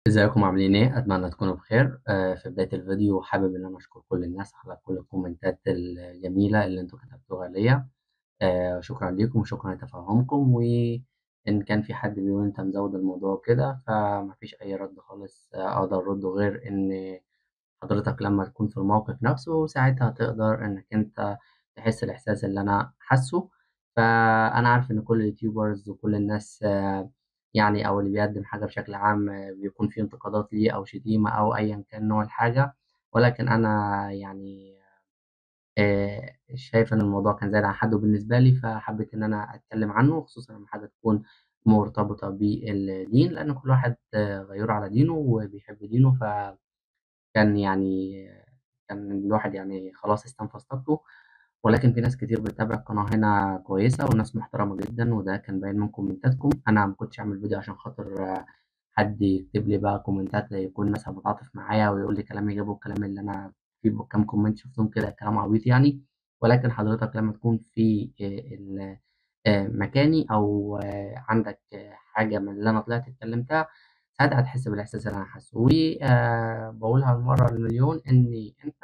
ازيكم عاملين ايه؟ اتمنى تكونوا بخير آه، في بداية الفيديو حابب ان انا اشكر كل الناس على كل الكومنتات الجميلة اللي انتوا كتبتوها ليا آه، شكرا ليكم وشكرا لتفاهمكم وان كان في حد بيقول انت مزود الموضوع كده فمفيش اي رد خالص آه، اقدر ارده غير ان حضرتك لما تكون في الموقف نفسه ساعتها تقدر انك انت تحس الاحساس اللي انا حاسه فانا عارف ان كل اليوتيوبرز وكل الناس آه، يعني او اللي بيقدم حاجه بشكل عام آه، بيكون في انتقادات ليه او شتيمه او ايا كان نوع الحاجه ولكن انا يعني آه، شايف ان الموضوع كان زايد عن حده بالنسبه لي فحبيت ان انا اتكلم عنه خصوصا لما حاجه تكون مرتبطه بالدين لان كل واحد آه، غيور على دينه وبيحب دينه ف كان يعني كان الواحد يعني خلاص استنفذ طاقته ولكن في ناس كتير بتتابع القناة هنا كويسة وناس محترمة جدا وده كان باين من كومنتاتكم أنا ما كنتش أعمل فيديو عشان خاطر آه، حد يكتب لي بقى كومنتات يكون مثلا متعاطف معايا ويقول لي كلام يجيبه الكلام اللي أنا في كام كومنت شفتهم كده كلام عبيط يعني ولكن حضرتك لما تكون في آه، ال- آه، مكاني أو آه، عندك آه، حاجة من اللي أنا طلعت اتكلمتها ساعتها هتحس بالإحساس اللي أنا حاسه وبقولها المرة المليون إن أنت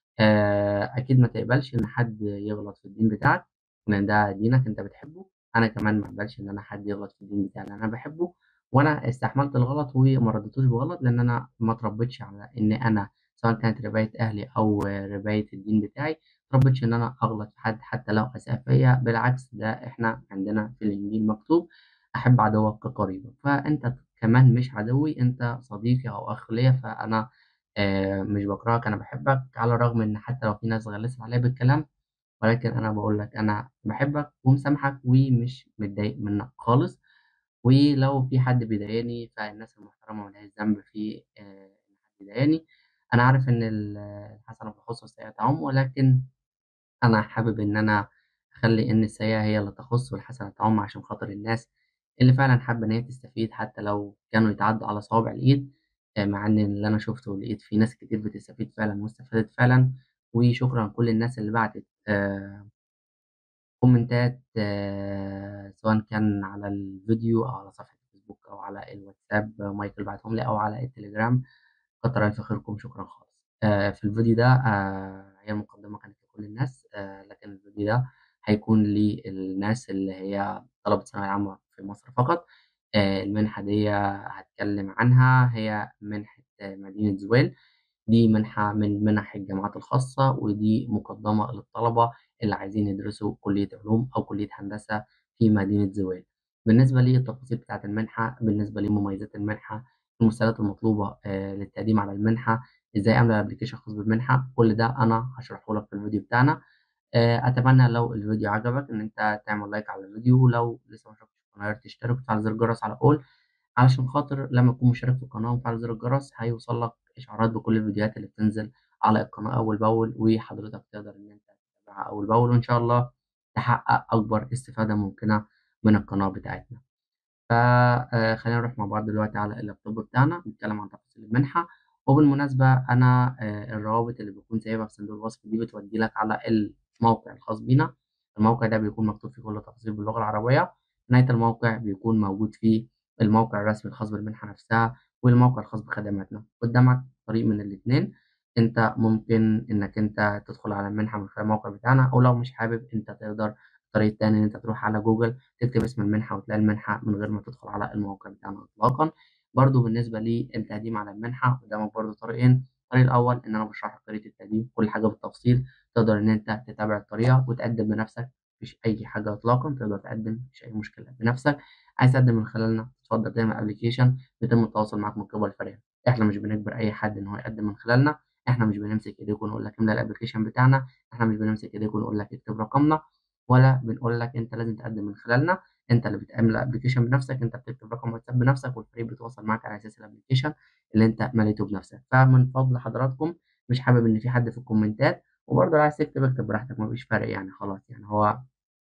آه، أكيد ما تقبلش إن حد يغلط في الدين بتاعك لأن ده دينك أنت بتحبه أنا كمان ما أقبلش إن أنا حد يغلط في الدين بتاعي اللي أنا بحبه وأنا استحملت الغلط وما ردتوش بغلط لأن أنا ما اتربيتش على إن أنا سواء كانت رباية أهلي أو رباية الدين بتاعي ما اتربيتش إن أنا أغلط في حد حتى لو أساء فيا بالعكس ده إحنا عندنا في الإنجيل مكتوب أحب عدوك كقريبك فأنت كمان مش عدوي أنت صديقي أو أخ ليا فأنا آآ مش باكرهك أنا باحبك، على الرغم إن حتى لو في ناس غلسة عليَّ بالكلام، ولكن أنا باقول لك أنا باحبك ومسامحك ومش متضايق منك خالص، ولو في حد بيضايقني فالناس المحترمة ما لهاش ذنب في آآ إن حد يضايقني، أنا عارف إن ال الحسنة بالحسنى والسيئة تعُم، ولكن أنا حابب إن أنا أخلّي إن السيئة هي اللي تخُص والحسنة تعُم عشان خاطر الناس اللي فعلًا حابة إن هي تستفيد حتى لو كانوا يتعدّوا على صوابع الإيد، آآ مع إن اللي أنا شُفته ولقيت في ناس كتير بتستفيد فعلًا واستفادت فعلًا، وشكرًا لكل الناس اللي بعتت آآ كومنتات آآ سواء كان على الفيديو أو على صفحة الفيسبوك أو على الواتساب مايكل بعتهم لي أو على التليجرام، كتّر ألف خيركم شكرًا خالص. آآ في الفيديو ده آآ هي المقدمة كانت لكل الناس آآ لكن الفيديو ده هيكون للناس اللي هي طلبة ثانوية عامة في مصر فقط. آآ المنحة ديّة هاتكلم عنها هي منحة مدينة زويل. دي منحة من منح الجامعات الخاصة، ودي مقدمة للطلبة اللي عايزين يدرسوا كلية علوم أو كلية هندسة في مدينة زويل. بالنسبة للتفاصيل بتاعة المنحة، بالنسبة لمميزات المنحة، المستندات المطلوبة آآ للتقديم على المنحة، إزاي أملى application خاص بالمنحة، كل ده أنا هاشرحه لك في الفيديو بتاعنا. آآ أتمنى لو الفيديو عجبك إن أنت تعمل لايك على الفيديو، ولو لسه ما اشتركتش في القناة يا ريت تشترك وتفعل زر الجرس على all علشان خاطر لمّا تكون مشترك في القناة ومفعّل زر الجرس هيوصل لك إشعارات بكل الفيديوهات اللي بتنزل على القناة أول بأول، وحضرتك تقدر إن أنت تتابعها أول بأول، وإن شاء الله تحقق أكبر استفادة ممكنة من القناة بتاعتنا. ف آآ خلّينا نروح مع بعض دلوقتي على اللابتوب بتاعنا نتكلم عن تفاصيل المنحة، وبالمناسبة أنا آآ الروابط اللي باكون سايبها في صندوق الوصف دي بتودّي لك على الموقع الخاص بينا، الموقع ده بيكون مكتوب فيه كل التفاصيل باللغة العربية، في نهاية الموقع بيكون موجود فيه الموقع الرسمي الخاص بالمنحة نفسها، والموقع الخاص بخدماتنا، قدّامك طريق من الاتنين، أنت ممكن إنك أنت تدخل على المنحة من خلال الموقع بتاعنا، أو لو مش حابب أنت تقدر الطريق التاني إن أنت تروح على جوجل تكتب اسم المنحة وتلاقي المنحة من غير ما تدخل على الموقع بتاعنا إطلاقًا. برضه بالنسبة للتقديم على المنحة قدامك برضه طريقين، الطريق الأول إن أنا باشرح لك طريقة التقديم كل حاجة بالتفصيل، تقدر إن أنت تتابع الطريقة وتقدم بنفسك، ما فيش أي حاجة إطلاقًا، تقدر تقدم ما فيش أي مشكلة بنفسك، عايز تقدم من خلالنا اتفضل تعمل application بيتم التواصل معاك من قبل الفريق، إحنا مش بنجبر أي حد إن هو يقدم من خلالنا، إحنا مش بنمسك إيديك ونقول لك املى الapplication بتاعنا، إحنا مش بنمسك إيديك ونقول لك اكتب رقمنا. ولا بنقول لك أنت لازم تقدم من خلالنا، أنت اللي بتملى الapplication بنفسك، أنت بتكتب رقم واتساب بنفسك والفريق بيتواصل معاك على أساس الapplication اللي أنت مليته بنفسك، فمن فضل حضراتكم مش حابب إن في حد في الكومنتات وبرضه لو عايز تكتب اكتب براحتك ما فيش فرق يعني خلاص يعني هو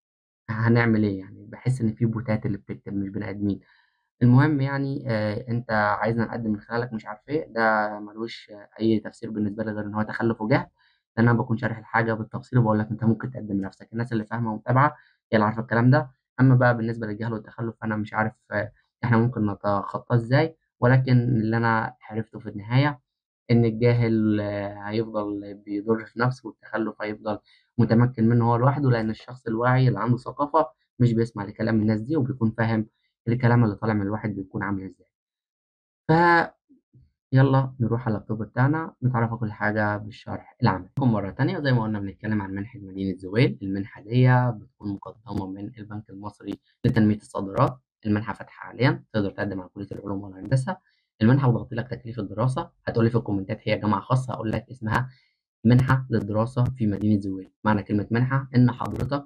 هنعمل إيه يعني، باحس إن في بوتات اللي بتكتب مش بني آدمين. المهم يعني آآ أنت عايزنا نقدّم من خلالك مش عارف إيه، ده ما لوش أي تفسير بالنسبة لي غير إن هو تخلُّف وجهل، لإن أنا باكون شارح الحاجة بالتفصيل وباقول لك أنت ممكن تقدّم بنفسك، الناس اللي فاهمة ومتابعة هي اللي عارفة الكلام ده، أمّا بقى بالنسبة للجهل والتخلُّف فأنا مش عارف آه، إحنا ممكن نتخطّاه إزاي، ولكن اللي أنا عرفته في النهاية إن الجاهل هيفضل بيضر في نفسه والتخلف هيفضل متمكن منه هو لوحده لأن الشخص الواعي اللي عنده ثقافة مش بيسمع لكلام الناس دي وبيكون فاهم الكلام اللي طالع من الواحد بيكون عامل إزاي. ف يلا نروح على الطب بتاعنا نتعرف على كل حاجة بالشرح العملي. مرة تانية زي ما قلنا بنتكلم عن منحة مدينة زويل، المنحة دي بتكون مقدمة من البنك المصري لتنمية الصادرات، المنحة فاتحة حاليًا تقدر تقدم على كلية العلوم والهندسة، المنحة بتغطي لك تكليف الدراسة، هتقول لي في الكومنتات هي جامعة خاصة هقول لك اسمها منحة للدراسة في مدينة زويل، معنى كلمة منحة إن حضرتك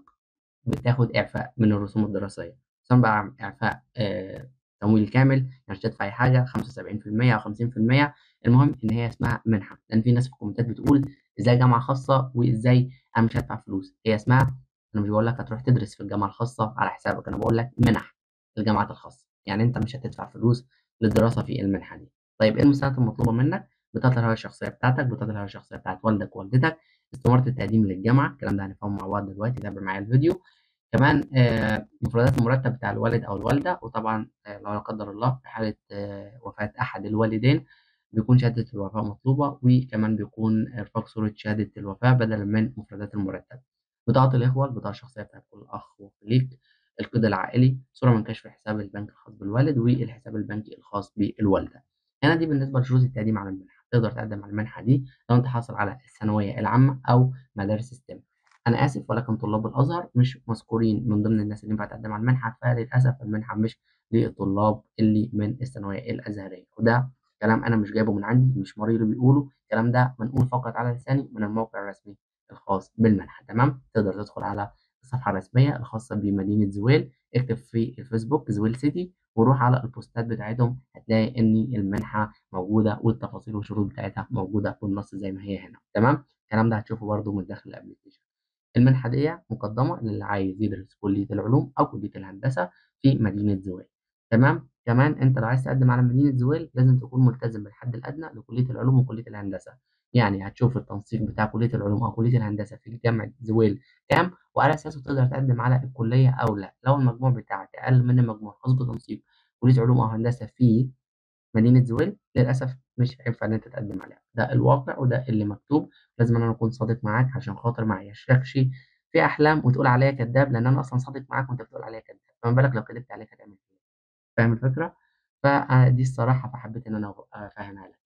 بتاخد إعفاء من الرسوم الدراسية، سواء بقى إعفاء آآ تمويل كامل يعني مش هتدفع أي حاجة 75% أو 50% المهم إن هي اسمها منحة، لأن في ناس في الكومنتات بتقول إزاي جامعة خاصة وإزاي أنا مش هادفع فلوس، هي اسمها أنا مش باقول لك هتروح تدرس في الجامعة الخاصة على حسابك، أنا باقول لك منح للجامعات الخاصة، يعني أنت مش هتدفع فلوس للدراسة في المنحة دي. طيب إيه المساعدات المطلوبة منك؟ بطاقة الهوية الشخصية بتاعتك، بطاقة الهوية الشخصية بتاعة والدك ووالدتك، استمارة التقديم للجامعة، الكلام ده هنفهمه مع بعض دلوقتي تابع معايا الفيديو. كمان آآ مفردات المرتب بتاع الوالد أو الوالدة، وطبعًا آآ لو لا قدر الله في حالة وفاة أحد الوالدين بيكون شهادة الوفاة مطلوبة، وكمان بيكون إرفاق صورة شهادة الوفاة بدلًا من مفردات المرتب. بطاقة الإخوة، البطاقة الشخصية بتاعة كل أخ وأخت ليك، القيد العائلي، صورة من كشف حساب البنك الخاص بالوالد، والحساب البنكي الخاص بالوالدة. هنا دي بالنسبة لشروط التقديم على المنحة، تقدر تقدم على المنحة دي لو أنت حاصل على الثانوية العامة أو مدارس STEM. أنا آسف ولكن طلاب الأزهر مش مذكورين من ضمن الناس اللي ينفع تقدم على المنحة، فللأسف المنحة مش للطلاب اللي من الثانوية الأزهرية، وده كلام أنا مش جايبه من عندي، مش مريض اللي بيقوله، الكلام ده منقول فقط على لساني من الموقع الرسمي الخاص بالمنحة، تمام؟ تقدر تدخل على الصفحة الرسمية الخاصة بمدينة زويل، اكتب في الفيسبوك زويل سيتي، وروح على البوستات بتاعتهم هتلاقي إن المنحة موجودة والتفاصيل والشروط بتاعتها موجودة بالنص زي ما هي هنا، تمام؟ الكلام ده هتشوفه برضه من داخل الأبلكيشن. المنحة ديّة مقدمة للي عايز يدرس كلية العلوم أو كلية الهندسة في مدينة زويل، تمام؟ كمان أنت لو عايز تقدم على مدينة زويل لازم تكون ملتزم بالحد الأدنى لكلية العلوم وكلية الهندسة، يعني هتشوف التنسيق بتاع كلية العلوم أو كلية الهندسة في جامعة زويل كام، وعلى أساسه تقدر تقدم على الكلية أو لأ، لو المجموع بتاعك أقل من المجموع الخاص بتنسيق كلية علوم أو هندسة في مدينة زويل للأسف مش هينفع إن أنت تقدم عليها، ده الواقع وده اللي مكتوب، لازم إن أنا أكون صادق معاك عشان خاطر ما اعيشكش في أحلام وتقول عليّا كداب، لأن أنا أصلًا صادق معاك وأنت بتقول عليّا كداب، فما بالك لو كدبت عليك هتعمل إيه؟ فاهم الفكرة؟ فدي الصراحة فحبيت إن أنا أفهمها لك.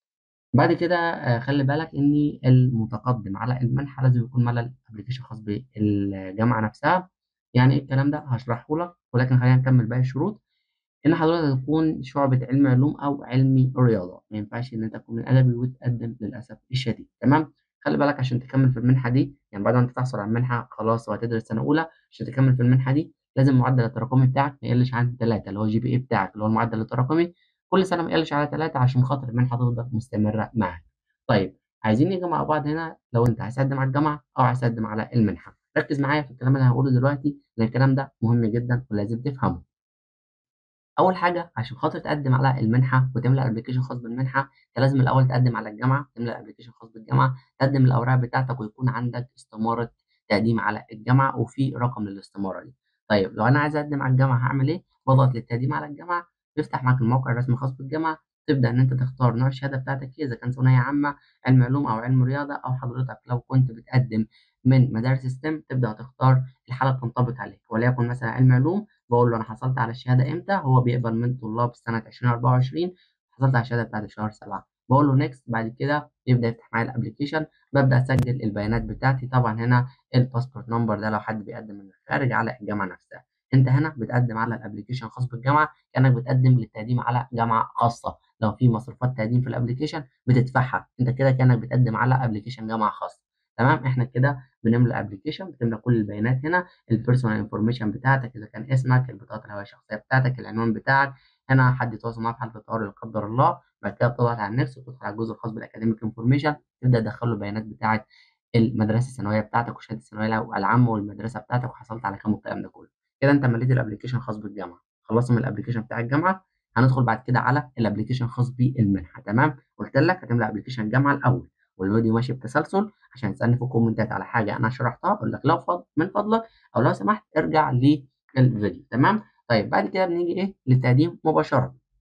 بعد كده آآ خلّي بالك إن المتقدم على المنحة لازم يكون ملى الapplication الخاص بالجامعة نفسها، يعني إيه الكلام ده هاشرحه لك، ولكن خلينا نكمل باقي الشروط. إن حضرتك تكون شُعبة علمي علوم أو علمي رياضة، ما ينفعش إن أنت تكون من أدبي وتقدم للأسف الشديد، تمام؟ خلّي بالك عشان تكمل في المنحة دي، يعني بعد ما أنت تحصل على المنحة خلاص وهتدرس سنة أولى، عشان تكمل في المنحة دي لازم معدل التراكمي بتاعك ما يقلش عن 3 اللي هو الGPA بتاعك اللي هو المعدل التراكمي، كل سنة ما يقلش على 3 عشان خاطر المنحة تفضل مستمرة معاك. طيب عايزين نيجي مع بعض هنا لو أنت عايز تقدم على الجامعة أو عايز تقدم على المنحة، ركّز معايا في الكلام اللي أنا هاقوله دلوقتي، لأن الكلام ده مهم جدًا ولازم تفهمه. أول حاجة عشان خاطر تقدم على المنحة وتملى application خاص بالمنحة، أنت لازم الأول تقدم على الجامعة، تملى application خاص بالجامعة، تقدم الأوراق بتاعتك ويكون عندك استمارة تقديم على الجامعة وفي رقم للاستمارة دي. طيب لو أنا عايز أقدم على الجامعة هاعمل إيه؟ باضغط للتقديم على الجامعة، بيفتح معاك الموقع الرسمي الخاص بالجامعة، تبدأ إن أنت تختار نوع الشهادة بتاعتك إيه، إذا كان ثانوية عامة، علم علوم أو علم رياضة، أو حضرتك لو كنت بتقدم من مدارس STEM تبدأ تختار الحالة اللي تنطبق عليك، وليكن مثلًا علم علوم باقول له أنا حصلت على الشهادة إمتى، هو بيقبل من طلاب سنة 2024 حصلت على الشهادة بتاعتي في شهر 7 باقول له next بعد كده يبدأ يفتح معايا الapplication بابدأ أسجل البيانات بتاعتي، طبعًا هنا الpassport number ده لو حد بيقدم من الخارج على الجامعة نفسها. أنت هنا بتقدم على الapplication الخاص بالجامعة كأنك بتقدم للتقديم على جامعة خاصة، لو في مصروفات تقديم في الapplication بتدفعها، أنت كده كأنك بتقدم على application جامعة خاصة، تمام؟ إحنا كده بنملى application بتملى كل البيانات هنا، الpersonal information بتاعتك إذا كان اسمك، البطاقة الهوية الشخصية بتاعتك، العنوان بتاعك، هنا حد يتواصل معاك في حالة الطوارئ لا قدر الله، بعد كده بتضغط على next وتدخل على الجزء الخاص بالacademic information تبدأ تدخّل له البيانات بتاعة المدرسة الثانوية بتاعتك وشهادة الثانوية العامة والمدرسة بتاعتك وحصلت على كام والكلام ده كله. كده أنت مليت الapplication الخاص بالجامعة، خلصنا من الapplication بتاع الجامعة، هندخل بعد كده على الapplication الخاص بالمنحة، تمام؟ قُلت لك هتملى application الجامعة الأول، والفيديو ماشي بتسلسل عشان تسألني في الكومنتات على حاجة أنا شرحتها أقول لك لو فض من فضلك أو لو سمحت ارجع للفيديو، تمام؟ طيب بعد كده بنيجي إيه، للتقديم مباشرةً.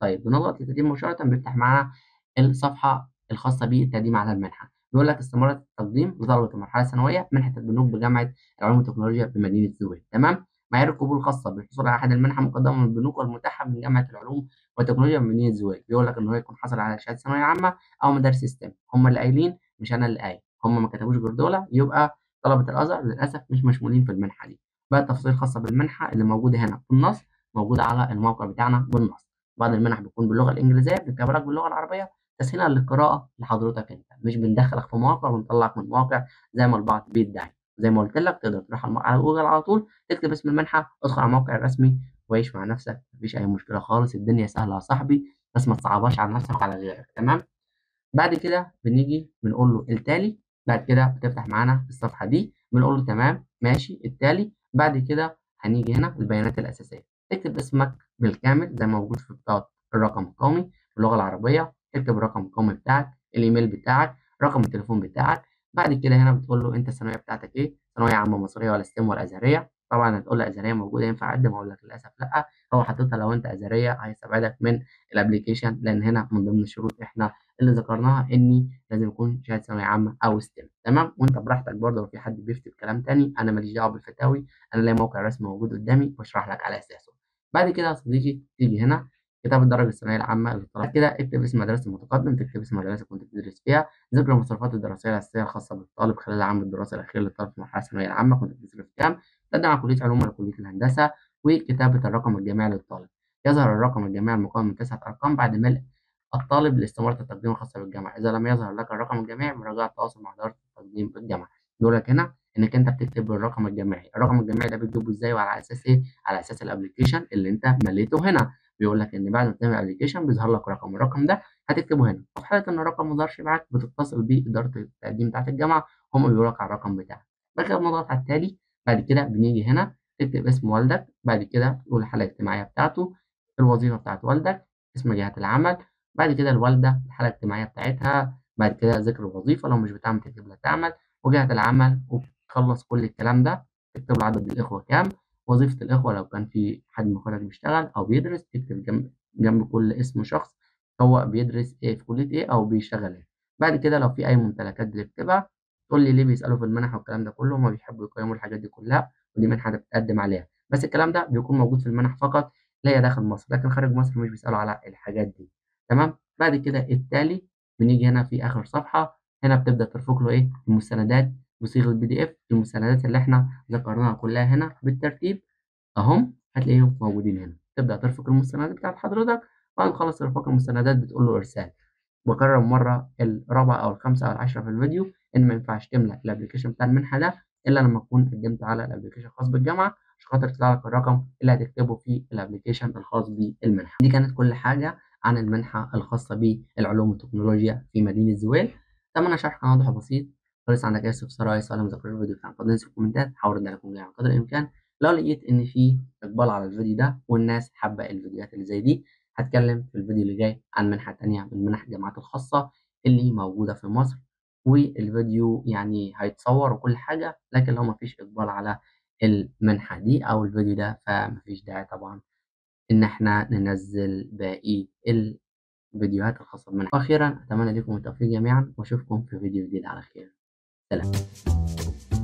طيب بنضغط التقديم مباشرة بيفتح معانا الصفحة الخاصة بالتقديم على المنحة بيقول لك استمارة التقديم لطلبة المرحلة الثانوية منحة البنوك بجامعة العلوم والتكنولوجيا بمدينة زويل تمام معايير القبول الخاصة بالحصول على أحد المنح المقدمة من البنوك والمتاحة من جامعة العلوم والتكنولوجيا بمدينة زويل بيقول لك إن هو يكون حصل على شهادة ثانوية عامة أو مدارس ستيم هم اللي قايلين مش أنا اللي قايل هم ما كتبوش غير دول يبقى طلبة الأزهر للأسف مش مشمولين في المنحة دي بقى التفاصيل الخاصة بالمنحة اللي موجودة هنا في النص موجودة على الموقع بتاعنا بالنص بعض المنح بتكون باللغة الإنجليزية بتكتب لك باللغة العربية تسهيلا للقراءة لحضرتك أنت مش بندخلك في مواقع ونطلعك من مواقع زي ما البعض بيدعي زي ما قلت لك تقدر تروح على جوجل على طول تكتب اسم المنحة ادخل على الموقع الرسمي وعيش مع نفسك مفيش أي مشكلة خالص الدنيا سهلة يا صاحبي بس ما تصعبهاش على نفسك وعلى غيرك تمام بعد كده بنيجي بنقول له التالي بعد كده بتفتح معانا الصفحة دي بنقول له تمام ماشي التالي بعد كده هنيجي هنا البيانات الأساسية تكتب اسمك بالكامل زي ما موجود في بطاقة الرقم القومي باللغة العربية تكتب الرقم القومي بتاعك الإيميل بتاعك رقم التليفون بتاعك بعد كده هنا بتقول له أنت الثانوية بتاعتك إيه ثانوية عامة مصرية ولا ستيم ولا أزهرية طبعا هتقول له أزهرية موجودة ينفع أقدم أقول لك للأسف لأ هو حاططها لو أنت أزهرية هيستبعدك من الأبليكيشن لأن هنا من ضمن الشروط إحنا اللي ذكرناها إني لازم يكون شهادة ثانوية عامة أو ستيم تمام وأنت براحتك برضه لو في حد بيفتي بكلام تاني أنا ماليش دعوة بالفتاوي أنا ليا موقع رسمي موجود قدامي بشرح لك على أساسه بعد كده يا صديقي تيجي هنا كتاب الدرجة الثانوية العامة للطلبة كده اكتب اسم مدرسة المتقدم تكتب اسم المدرسة اللي كنت بتدرس فيها ذكر المصروفات الدراسية الأساسية الخاصة بالطالب خلال العام الدراسي الأخير للطالب في المرحلة الثانوية العامة كنت بتصرف كام تقدم على كلية علوم ولا كلية الهندسة وكتابة الرقم الجامعي للطالب يظهر الرقم الجامعي المكون من تسعة أرقام بعد ملء الطالب لاستمارة التقديم الخاصة بالجامعة إذا لم يظهر لك الرقم الجامعي مراجعة التواصل مع إدارة التقديم بالجامعة بيقول لك هنا إنك أنت بتكتب الرقم الجامعي الرقم الجامعي ده بتجيبه إزاي وعلى أساس إيه على أساس الأبلكيشن اللي أنت مليته هنا بيقول لك ان بعد ما تعمل ابلكيشن بيظهر لك رقم الرقم ده هتكتبه هنا وفي حاله ان الرقم ما ظهرش معاك بتتصل باداره التقديم بتاعه الجامعه هم بيقولوا لك على الرقم بتاعك بعد كده بنضغط على التالي بعد كده بنيجي هنا تكتب اسم والدك بعد كده تقول الحاله الاجتماعيه بتاعته الوظيفه بتاعت والدك اسم جهه العمل بعد كده الوالده الحاله الاجتماعيه بتاعتها بعد كده ذكر الوظيفه لو مش بتعمل تكتب لا تعمل وجهه العمل وبتخلص كل الكلام ده تكتب له عدد الاخوه كام وظيفة الإخوة لو كان في حد من إخواتك بيشتغل أو بيدرس تكتب جنب جنب كل اسم شخص هو بيدرس إيه في كلية إيه أو بيشتغل إيه بعد كده لو في أي ممتلكات بتكتبها تقول لي ليه بيسألوا في المنح والكلام ده كله هما بيحبوا يقيموا الحاجات دي كلها ودي منحة بتقدم عليها بس الكلام ده بيكون موجود في المنح فقط لا هي داخل مصر لكن خارج مصر مش بيسألوا على الحاجات دي تمام بعد كده التالي بنيجي هنا في آخر صفحة هنا بتبدأ ترفق له إيه المستندات بصيغة بي دي إف المستندات اللي إحنا ذكرناها كلها هنا بالترتيب اهم هتلاقيهم موجودين هنا تبدا ترفق المستندات بتاعت حضرتك بعد ما تخلص ارفاق المستندات بتقول له ارسال بكرر المره الرابعه او الخامسه او العاشره في الفيديو ان ما ينفعش تملى الابلكيشن بتاع المنحه ده الا لما تكون قدمت على الابلكيشن الخاص بالجامعه عشان خاطر يطلع لك الرقم اللي هتكتبه في الابلكيشن الخاص بالمنحه دي كانت كل حاجه عن المنحه الخاصه بالعلوم والتكنولوجيا في مدينه زويل اتمنى شرح كان واضح وبسيط ولسه عندك اي استفسار اي سؤال مذاكره الفيديو في قناه الكومنتات هحاول ارد عليكم جميعا قدر الامكان لو لقيت ان في اقبال على الفيديو ده والناس حابه الفيديوهات اللي زي دي هتكلم في الفيديو اللي جاي عن منحه تانية من منح الجامعات الخاصه اللي موجوده في مصر والفيديو يعني هيتصور وكل حاجه لكن لو مفيش اقبال على المنحه دي او الفيديو ده فمفيش داعي طبعا ان احنا ننزل باقي الفيديوهات الخاصه بالمنحه واخيرا اتمنى لكم التوفيق جميعا واشوفكم في فيديو جديد على خير سلام